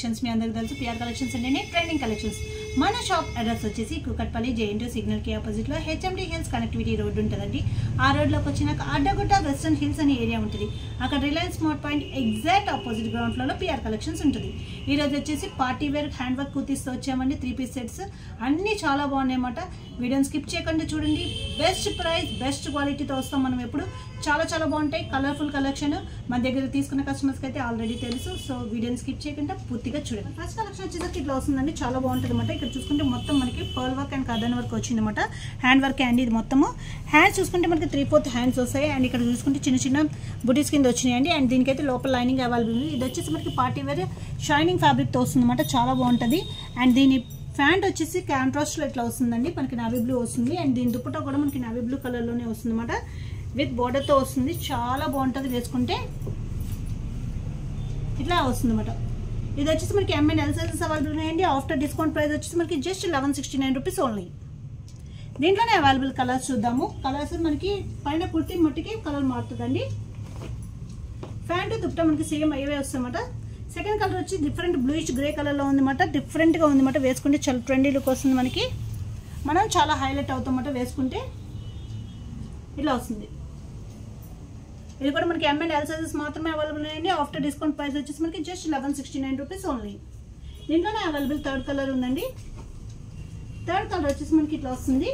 collections మీ అందరికి తెలుసు పిఆర్ కలెక్షన్స్ అంటేనే ట్రెండింగ్ కలెక్షన్స్ మన షాప్ అడ్రస్ వచ్చేసి కుకట్పల్లి జేఎన్టీ సిగ్నల్ కి ఆపోజిట్ లో హెచ్ఎండి హిల్స్ కనెక్టివిటీ రోడ్ ఉంటుందండి ఆ రోడ్లోకి వచ్చినాక అడ్డగుట్ట వెస్టర్న్ హిల్స్ అనే ఏరియా ఉంటుంది అక్కడ Reliance Smart Point exact opposite ground floor లో పిఆర్ కలెక్షన్స్ ఉంటుంది ఈ రోజు వచ్చేసి పార్టీ వేర్ హ్యాండ్ వర్క్ కుర్తీస్తో వచ్చామండి త్రీ పీస్ సెట్స్ అన్నీ చాలా బాగున్నాయి అన్నమాట వీడియోని స్కిప్ చేయకుండా చూడండి బెస్ట్ ప్రైస్ బెస్ట్ క్వాలిటీతో వస్తాం మనం ఎప్పుడు చాలా చాలా బాగుంటాయి కలర్ఫుల్ కలెక్షన్ మన దగ్గర తీసుకున్న కస్టమర్స్కి అయితే ఆల్రెడీ తెలుసు సో వీడియోని స్కిప్ చేయకుండా పూర్తిగా చూడండి ఫస్ట్ కలెక్షన్ వచ్చేసరికి ఇట్లా వస్తుందండి చాలా బాగుంటుంది అనమాట ఇక్కడ చూసుకుంటే మొత్తం మనకి పర్ల్ వర్క్ అండ్ కదన్ వర్క్ వచ్చిందన్నమాట హ్యాండ్ వర్క్ అండి ఇది మొత్తము హ్యాండ్స్ చూసుకుంటే మనకి త్రీ ఫోర్త్ హ్యాండ్స్ వస్తాయి అండ్ ఇక్కడ చూసుకుంటే చిన్న చిన్న బుటీస్ కింద వచ్చినాయండి అండ్ దీనికైతే లోపల లైనింగ్ అవైలబుల్ ఉంది ఇది వచ్చేసి మనకి పార్టీ వేర్ షైనింగ్ ఫ్యాబ్రిక్తో వస్తుంది అనమాట చాలా బాగుంటుంది అండ్ దీని ఫ్యాంట్ వచ్చేసి కాంట్రాస్ట్లో ఇట్లా వస్తుందండి మనకి నావీ బ్లూ వస్తుంది అండ్ దీని దుప్పటా కూడా మనకి నావీ బ్లూ కలర్లోనే వస్తుంది అనమాట విత్ బోర్డర్తో వస్తుంది చాలా బాగుంటుంది వేసుకుంటే ఇట్లా వస్తుంది అనమాట ఇది వచ్చేసి మనకి ఎంఎన్ ఎల్ సైజెస్ అవైలబుల్ ఉన్నాయండి ఆఫ్టర్ డిస్కౌంట్ ప్రైస్ వచ్చేసి మనకి just eleven sixty nine rupees only దీంట్లోనే అవైలబుల్ కలర్స్ చూద్దాము కలర్స్ మనకి పైన కుర్తీ మట్టికి కలర్ మారుతుందండి ఫ్యాంట్ దుప్పట మనకి సేమ్ అయ్యే వస్తాయన్నమాట సెకండ్ కలర్ వచ్చి డిఫరెంట్ బ్లూయిష్ గ్రే కలర్లో ఉందన్నమాట డిఫరెంట్గా ఉందన్నమాట వేసుకుంటే చాలా ట్రెండీ లుక్ వస్తుంది మనకి మనం చాలా హైలైట్ అవుతామన్నమాట వేసుకుంటే ఇలా వస్తుంది ఇది కూడా మనకి ఎంఎన్ ఎల్ సైజెస్ మాత్రమే అవైలబుల్ ఉన్నాయండి ఆఫ్టర్ డిస్కౌంట్ ప్రైస్ వచ్చేసి మనకి just eleven sixty nine rupees only దీంట్లోనే అవైలబుల్ థర్డ్ కలర్ ఉందండి థర్డ్ కలర్ వచ్చేసి మనకి ఇట్లా వస్తుంది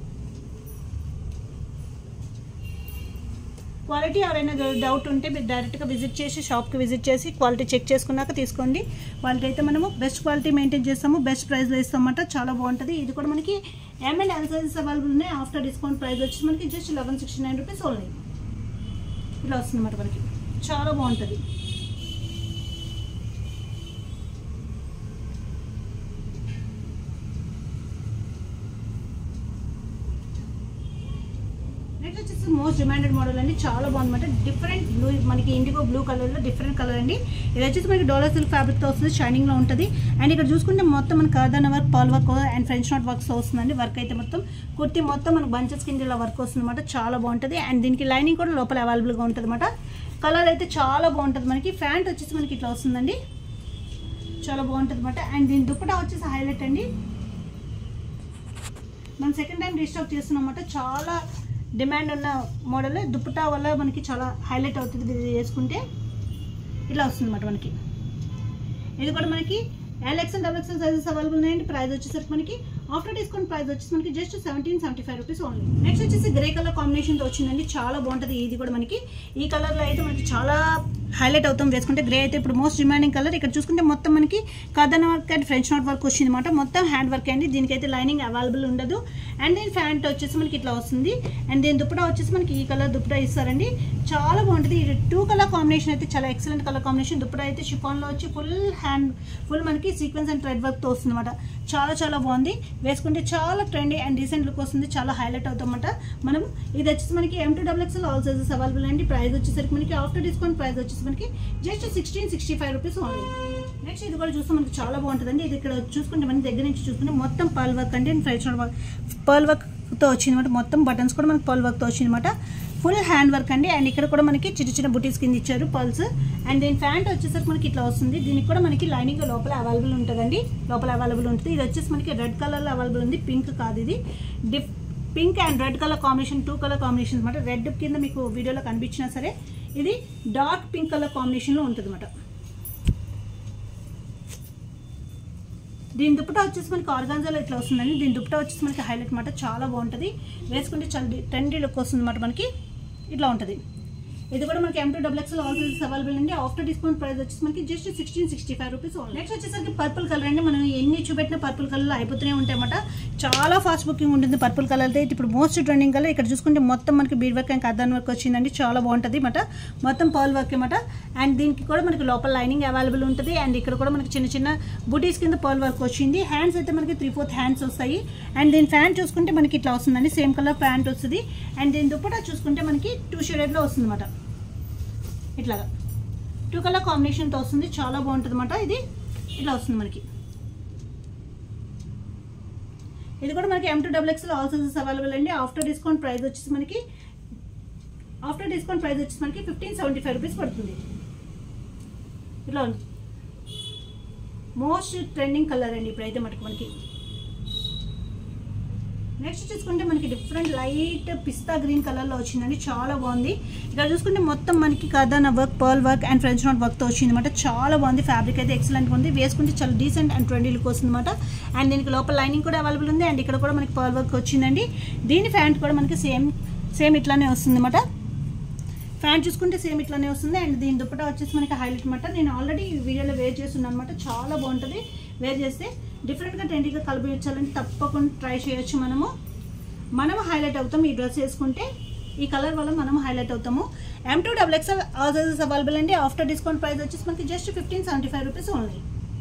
క్వాలిటీ ఎవరైనా డౌట్ ఉంటే మీరు డైరెక్ట్గా విజిట్ చేసి షాప్కి విజిట్ చేసి క్వాలిటీ చెక్ చేసుకున్నాక తీసుకోండి క్వాలిటీ అయితే మనము బెస్ట్ క్వాలిటీ మెయింటైన్ చేస్తాము బెస్ట్ ప్రైస్లో ఇస్తామంట చాలా బాగుంటుంది ఇది కూడా మనకి ఎంఎన్ ఎల్ సైజెస్ అవైలబుల్ ఉన్నాయి ఆఫ్టర్ డిస్కౌంట్ ప్రైస్ వచ్చి మనకి just eleven sixty nine rupees only ఇలా వస్తుంది అన్నమాట మనకి చాలా బాగుంటుంది నెక్స్ట్ వచ్చేసి మోస్ట్ డిమాండెడ్ మోడల్ అండి చాలా బాగుందన్నమాట డిఫరెంట్ బ్లూ మనకి ఇండిగో బ్లూ కలర్లో డిఫరెంట్ కలర్ అండి ఇది వచ్చేసి మనకి డోలర్ సిల్క్ ఫ్యాబ్రిక్తో వస్తుంది షైనింగ్లో ఉంటుంది అండ్ ఇక్కడ చూసుకుంటే మొత్తం మనకి కర్దన వర్క్ పాల్ work and french knot works వస్తుందండి వర్క్ అయితే మొత్తం కుర్తి మొత్తం మనకి బంచెస్ కింద ఇలా వర్క్ వస్తుంది అనమాట చాలా బాగుంటుంది అండ్ దీనికి లైనింగ్ కూడా లోపల అవైలబుల్గా ఉంటుంది అనమాట కలర్ అయితే చాలా బాగుంటుంది మనకి ఫ్యాంట్ వచ్చేసి మనకి ఇట్లా వస్తుందండి చాలా బాగుంటుంది అనమాట అండ్ దీని దుప్పటా వచ్చేసి హైలైట్ అండి మనం సెకండ్ టైం రీస్టాక్ చేస్తున్నాం అన్నమాట చాలా డిమాండ్ ఉన్న మోడల్ దుప్పటా వల్ల మనకి చాలా హైలైట్ అవుతుంది ఇది వేసుకుంటే ఇట్లా వస్తుంది అనమాట మనకి ఇది కూడా మనకి L XL double XL sizes available ఉన్నాయండి ప్రైస్ వచ్చేసరికి మనకి ఆఫ్టర్ డిస్కౌంట్ ప్రైస్ వచ్చేసి మనకి just seventeen seventy five rupees only next వచ్చేసి గ్రే కలర్ కాంబినేషన్తో వచ్చిందండి చాలా బాగుంటుంది ఇది కూడా మనకి ఈ కలర్లో అయితే మనకి చాలా హైలైట్ అవుతాం వేసుకుంటే గ్రే అయితే ఇప్పుడు మోస్ట్ డిమాండింగ్ కలర్ ఇక్కడ చూసుకుంటే మొత్తం మనకి కథన work and french knot work వచ్చింది అనమాట మొత్తం హ్యాండ్ వర్క్ అండి దీనికైతే లైనింగ్ అవైలబుల్ ఉండదు అండ్ దీని ఫ్యాంట్ వచ్చేసి మనకి ఇట్లా వస్తుంది అండ్ దీని దుప్పటా వచ్చేసి మనకి ఈ కలర్ దుప్పటా ఇస్తారండి చాలా బాగుంటుంది ఇది టూ కలర్ కాంబినేషన్ అయితే చాలా ఎక్సలెంట్ కలర్ కాంబినేషన్ దుప్పటా అయితే షిఫాన్లో వచ్చి ఫుల్ హ్యాండ్ ఫుల్ మనకి సీక్వెన్స్ అండ్ థ్రెడ్ వర్క్తో వస్తుంది అనమాట చాలా చాలా బాగుంది వేసుకుంటే చాలా ట్రెండీ అండ్ డీసెంట్ లుక్ వస్తుంది చాలా హైలైట్ అవుతామన్నమాట మనం ఇది వచ్చేసి మనకి M to double XL all sizes available అండి ప్రైస్ వచ్చేసరికి మనకి ఆఫ్టర్ డిస్కౌంట్ ప్రైస్ వచ్చేసి మనకి just sixteen sixty five rupees only next ఇది కూడా చూస్తే మనకి చాలా బాగుంటుందండి ఇది ఇక్కడ చూసుకుంటే మన దగ్గర నుంచి చూసుకుంటే మొత్తం పర్ల్ వర్క్ అంటే ఫ్రెంచ్ పర్ల్ వర్క్తో వచ్చిందన్నమాట మొత్తం బటన్స్ కూడా మనకి పర్ల్ వర్క్తో వచ్చిందన్నమాట ఫుల్ హ్యాండ్ వర్క్ అండి అండ్ ఇక్కడ కూడా మనకి చిన్న చిన్న బుటీస్ కింద ఇచ్చారు పల్స్ అండ్ దీని ప్యాంట్ వచ్చేసరికి మనకి ఇట్లా వస్తుంది దీనికి కూడా మనకి లైనింగ్ లోపల అవైలబుల్ ఉంటుందండి లోపల అవైలబుల్ ఉంటుంది ఇది వచ్చేసి మనకి రెడ్ కలర్లో అవైలబుల్ ఉంది పింక్ కాదు ఇది డిఫ్ pink and red colour combination two colour combination అనమాట రెడ్ కింద మీకు వీడియోలో కనిపించినా సరే ఇది డార్క్ పింక్ కలర్ కాంబినేషన్లో ఉంటుంది అనమాట దీని దుప్పటా వచ్చేసి మనకి ఆర్గాన్జాలో ఇట్లా వస్తుందండి దీని దుప్పటా వచ్చేసి మనకి హైలైట్ అనమాట చాలా బాగుంటుంది వేసుకుంటే చాలా ట్రెండీ లుక్ వస్తుంది అనమాట మనకి ఇట్లా ఉంటుంది ఇది కూడా మనకి M to double XL all sizes available అండి ఆఫ్టర్ డిస్కౌంట్ ప్రైస్ వచ్చేసి మనకి just sixteen sixty five rupees next వచ్చేసరికి పర్పుల్ కలర్ అండి మనం ఎన్ని చూపెట్టిన పర్పుల్ కలర్ అయిపోతూనే ఉంటాయి అన్నమాట చాలా ఫాస్ట్ బుకింగ్ ఉంటుంది పర్పుల్ కలర్ అయితే ఇప్పుడు మోస్ట్ ట్రెండింగ్ కలర్ ఇక్కడ చూసుకుంటే మొత్తం మనకి బీడ్ వర్క్ అండ్ అద్దన్ వర్క్ వచ్చిందండి చాలా బాగుంటుంది అనమాట మొత్తం పర్ల్ వర్క్ అనమాట అండ్ దీనికి కూడా మనకి లోపల లైనింగ్ అవైలబుల్ ఉంటుంది అండ్ ఇక్కడ కూడా మనకి చిన్న చిన్న బుటీస్ కింద పర్ల్ వర్క్ వచ్చింది హ్యాండ్స్ అయితే మనకి త్రీ ఫోర్త్ హ్యాండ్స్ వస్తాయి అండ్ దీని ప్యాంట్ చూసుకుంటే మనకి ఇట్లా వస్తుందండి సేమ్ కలర్ ప్యాంట్ వస్తుంది అండ్ దీని దుప్పటా చూసుకుంటే మనకి టూ షేడెడ్లో వస్తుంది అనమాట ఇట్లాగా టూ కలర్ కాంబినేషన్తో వస్తుంది చాలా బాగుంటుంది అనమాట ఇది ఇట్లా వస్తుంది మనకి ఇది కూడా మనకి M to double XL all sizes available అండి ఆఫ్టర్ డిస్కౌంట్ ప్రైస్ వచ్చేసి మనకి ఆఫ్టర్ డిస్కౌంట్ ప్రైస్ వచ్చేసి మనకి ఫిఫ్టీన్ సెవెంటీ ఫైవ్ రూపీస్ పడుతుంది ఇట్లా ఉంది మోస్ట్ ట్రెండింగ్ కలర్ అండి ఇప్పుడైతే మటుకు మనకి నెక్స్ట్ చూసుకుంటే మనకి డిఫరెంట్ లైట్ పిస్తా గ్రీన్ కలర్లో వచ్చిందండి చాలా బాగుంది ఇక్కడ చూసుకుంటే మొత్తం మనకి కదాన work pearl work and french knot వర్క్తో వచ్చింది అనమాట చాలా బాగుంది ఫ్యాబ్రిక్ అయితే ఎక్సలెంట్గా ఉంది వేసుకుంటే చాలా డీసెంట్ అండ్ ట్రెండీ లుక్ వస్తుంది అనమాట అండ్ దీనికి లోపల లైనింగ్ కూడా అవైలబుల్ ఉంది అండ్ ఇక్కడ కూడా మనకి పర్ల్ వర్క్ వచ్చిందండి దీని ఫ్యాంట్ కూడా మనకి సేమ్ సేమ్ ఇట్లానే వస్తుంది అనమాట ఫ్యాంట్ చూసుకుంటే సేమ్ ఇట్లానే వస్తుంది అండ్ దీని దుప్పటా వచ్చేసి మనకి హైలైట్ అనమాట నేను ఆల్రెడీ వీడియోలో వేర్ చేస్తున్నాను అనమాట చాలా బాగుంటుంది వేర్ చేస్తే డిఫరెంట్గా ట్రెండీగా కలిపించాలంటే తప్పకుండా ట్రై చేయొచ్చు మనము మనము హైలైట్ అవుతాం ఈ డ్రెస్ వేసుకుంటే ఈ కలర్ వల్ల మనం హైలైట్ అవుతాము M to double XL all sizes available అండి ఆఫ్టర్ డిస్కౌంట్ ప్రైస్ వచ్చేసి మనకి just fifteen seventy five rupees only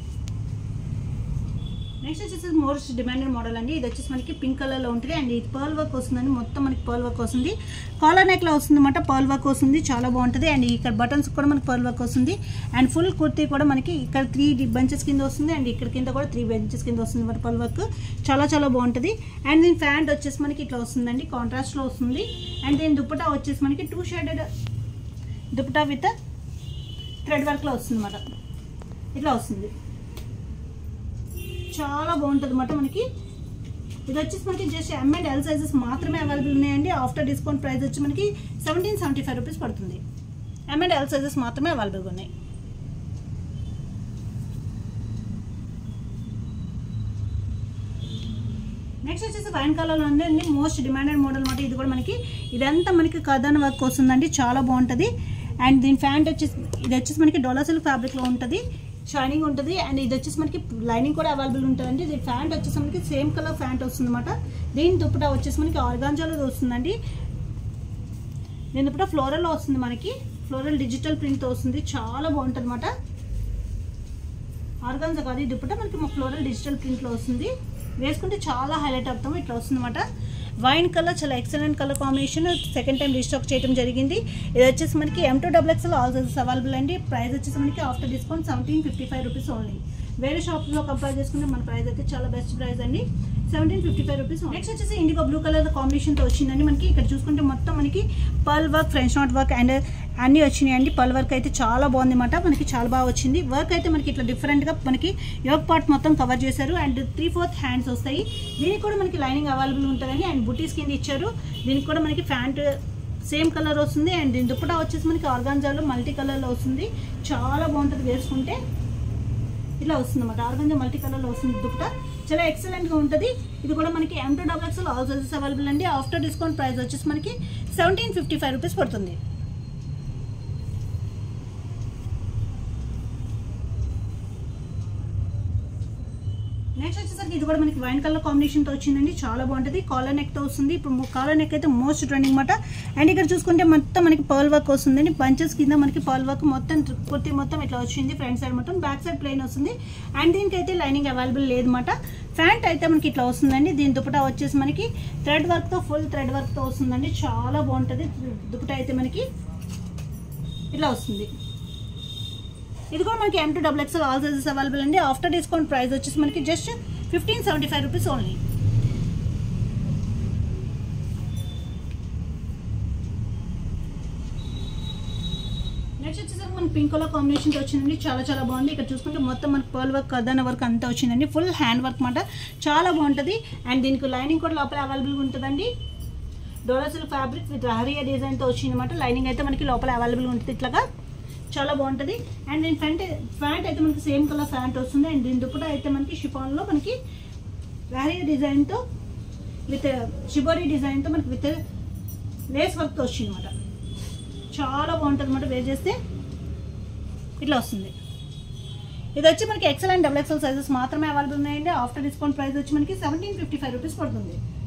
next వచ్చేసి మోస్ట్ డిమాండెడ్ మోడల్ అండి ఇది వచ్చేసి మనకి పింక్ కలర్లో ఉంటుంది అండ్ ఇది పర్ల్ వర్క్ వస్తుందండి మొత్తం మనకి పర్ల్ వర్క్ వస్తుంది కాలర్ నెక్లో వస్తుంది అనమాట పర్ల్ వర్క్ వస్తుంది చాలా బాగుంటుంది అండ్ ఇక్కడ బటన్స్ కూడా మనకి పర్ల్ వర్క్ వస్తుంది అండ్ ఫుల్ కుర్తీ కూడా మనకి ఇక్కడ త్రీ బెంచెస్ కింద వస్తుంది అండ్ ఇక్కడ కింద కూడా త్రీ బెంచెస్ కింద వస్తుంది అనమాట పర్ల్ వర్క్ చాలా చాలా బాగుంటుంది అండ్ దీని ఫ్యాంట్ వచ్చేసి మనకి ఇట్లా వస్తుందండి కాంట్రాస్ట్లో వస్తుంది అండ్ దీని దుప్పటా వచ్చేసి మనకి two shaded dupatta with thread వర్క్లో వస్తుంది అనమాట ఇట్లా వస్తుంది చాలా బాగుంటుంది అనమాట మనకి ఇది వచ్చేసి మనకి just M and L sizes మాత్రమే అవైలబుల్ ఉన్నాయండి ఆఫ్టర్ డిస్కౌంట్ ప్రైస్ వచ్చి మనకి సెవెంటీన్ సెవెంటీ ఫైవ్ రూపీస్ పడుతుంది ఎం అండ్ ఎల్ సైజెస్ మాత్రమే అవైలబుల్గా ఉన్నాయి నెక్స్ట్ వచ్చేసి వైన్ కలర్లో ఉందండి మోస్ట్ డిమాండెడ్ మోడల్ అనమాట ఇది కూడా మనకి ఇదంతా మనకి కథన వర్క్ వస్తుందండి చాలా బాగుంటుంది అండ్ దీని ఫ్యాంట్ వచ్చేసి ఇది వచ్చేసి మనకి డొలా సిల్క్ ఫ్యాబ్రిక్లో ఉంటుంది షైనింగ్ ఉంటుంది అండ్ ఇది వచ్చేసి మనకి లైనింగ్ కూడా అవైలబుల్ ఉంటుందండి ఇది ఫ్యాంట్ వచ్చేసి మనకి సేమ్ కలర్ ఫ్యాంట్ వస్తుంది అనమాట దీని దుప్పటా వచ్చేసి మనకి ఆర్గాంజాలో వస్తుందండి దీని దుప్పటా ఫ్లోరల్లో వస్తుంది మనకి ఫ్లోరల్ డిజిటల్ ప్రింట్తో వస్తుంది చాలా బాగుంటుంది అనమాట ఆర్గాన్జా కాదు ఈ దుప్పటా మనకి మా ఫ్లోరల్ డిజిటల్ ప్రింట్లో వస్తుంది వేసుకుంటే చాలా హైలైట్ అవుతాము ఇట్లా వస్తుంది అనమాట వైన్ కలర్ చాలా excellent colour combination second time restock చేయడం జరిగింది ఇది వచ్చేసి మనకి M to double XL all sizes available అండి ప్రైస్ వచ్చేసి మనకి after discount seventeen fifty five rupees only వేరే షాప్లో కంపేర్ చేసుకుంటే మన ప్రైస్ అయితే చాలా బెస్ట్ ప్రైస్ అండి seventeen fifty five rupees next వచ్చేసి ఇండిగో బ్లూ కలర్ కాంబినేషన్తో వచ్చిందండి మనకి ఇక్కడ చూసుకుంటే మొత్తం మనకి pearl work french knot work and అన్నీ వచ్చినాయి అండి పర్ల్ వర్క్ అయితే చాలా బాగుంది అనమాట మనకి చాలా బాగా వచ్చింది వర్క్ అయితే మనకి ఇట్లా డిఫరెంట్గా మనకి యోగ్ పార్ట్ మొత్తం కవర్ చేశారు అండ్ త్రీ ఫోర్త్ హ్యాండ్స్ వస్తాయి దీనికి కూడా మనకి లైనింగ్ అవైలబుల్ ఉంటుందండి అండ్ బుటీస్ కింద ఇచ్చారు దీనికి కూడా మనకి ప్యాంట్ సేమ్ కలర్ వస్తుంది అండ్ దీని దుప్పటా వచ్చేసి మనకి ఆర్గాన్జాలో మల్టీ కలర్లో వస్తుంది చాలా బాగుంటుంది వేసుకుంటే ఇలా వస్తుంది అన్నమాట ఆర్గంజా మల్టీ కలర్లో వస్తుంది దుప్పట చాలా ఎక్సలెంట్గా ఉంటుంది ఇది కూడా మనకి M to double XL all sizes available అండి ఆఫ్టర్ డిస్కౌంట్ ప్రైస్ వచ్చేసి మనకి సెవెంటీన్ ఫిఫ్టీ ఫైవ్ రూపీస్ పడుతుంది నెక్స్ట్ వచ్చేసరికి ఇది కూడా మనకి వైన్ కలర్ కాంబినేషన్తో వచ్చిందండి చాలా బాగుంటుంది కాలర్ నెక్తో వస్తుంది ఇప్పుడు కాలర్ నెక్ అయితే మోస్ట్ ట్రెండింగ్ అనమాట అండ్ ఇక్కడ చూసుకుంటే మొత్తం మనకి పర్ల్ వర్క్ వస్తుందండి బంచెస్ కింద మనకి పర్ల్ వర్క్ మొత్తం కుర్తి మొత్తం ఇట్లా వచ్చింది ఫ్రంట్ సైడ్ మొత్తం బ్యాక్ సైడ్ ప్లెయిన్ వస్తుంది అండ్ దీనికి అయితే లైనింగ్ అవైలబుల్ లేదన్నమాట ఫ్యాంట్ అయితే మనకి ఇట్లా వస్తుందండి దీని దుపటా వచ్చేసి మనకి థ్రెడ్ వర్క్తో ఫుల్ థ్రెడ్ వర్క్తో వస్తుందండి చాలా బాగుంటుంది దుపటా అయితే మనకి ఇట్లా వస్తుంది ఇది కూడా మనకి M to double XL all sizes available అండి ఆఫ్టర్ డిస్కౌంట్ ప్రైస్ వచ్చేసి మనకి just fifteen seventy five rupees only next వచ్చేసరికి మనకి పింక్ కలర్ కాంబినేషన్తో వచ్చిందండి చాలా చాలా బాగుంది ఇక్కడ చూసుకుంటే మొత్తం మనకి పర్ల్ వర్క్ కదన వర్క్ అంతా వచ్చిందండి ఫుల్ హ్యాండ్ వర్క్ మాట చాలా బాగుంటుంది అండ్ దీనికి లైనింగ్ కూడా లోపల అవైలబుల్గా ఉంటుందండి డోలా సిల్క్ ఫ్యాబ్రిక్ విత్ రహరియా డిజైన్తో వచ్చిందన్నమాట లైనింగ్ అయితే మనకి లోపల అవైలబుల్గా ఉంటుంది ఇట్లాగా చాలా బాగుంటుంది అండ్ దీని ఫ్యాంట్ ఫ్యాంట్ అయితే మనకి సేమ్ కలర్ ఫ్యాంట్ వస్తుంది అండ్ దీని దుప్పట అయితే మనకి షిఫాన్లో మనకి రహరియా డిజైన్తో విత్ షిబోరీ డిజైన్తో మనకి విత్ లేస్ వర్క్తో వచ్చింది అనమాట చాలా బాగుంటుంది అనమాట వేర్ చేస్తే ఇట్లా వస్తుంది ఇది వచ్చి మనకి XL and double XL sizes మాత్రమే అవైలబుల్ ఉన్నాయండి ఆఫ్టర్ డిస్కౌంట్ ప్రైస్ వచ్చి మనకి సెవెంటీన్ ఫిఫ్టీ ఫైవ్ రూపీస్ పడుతుంది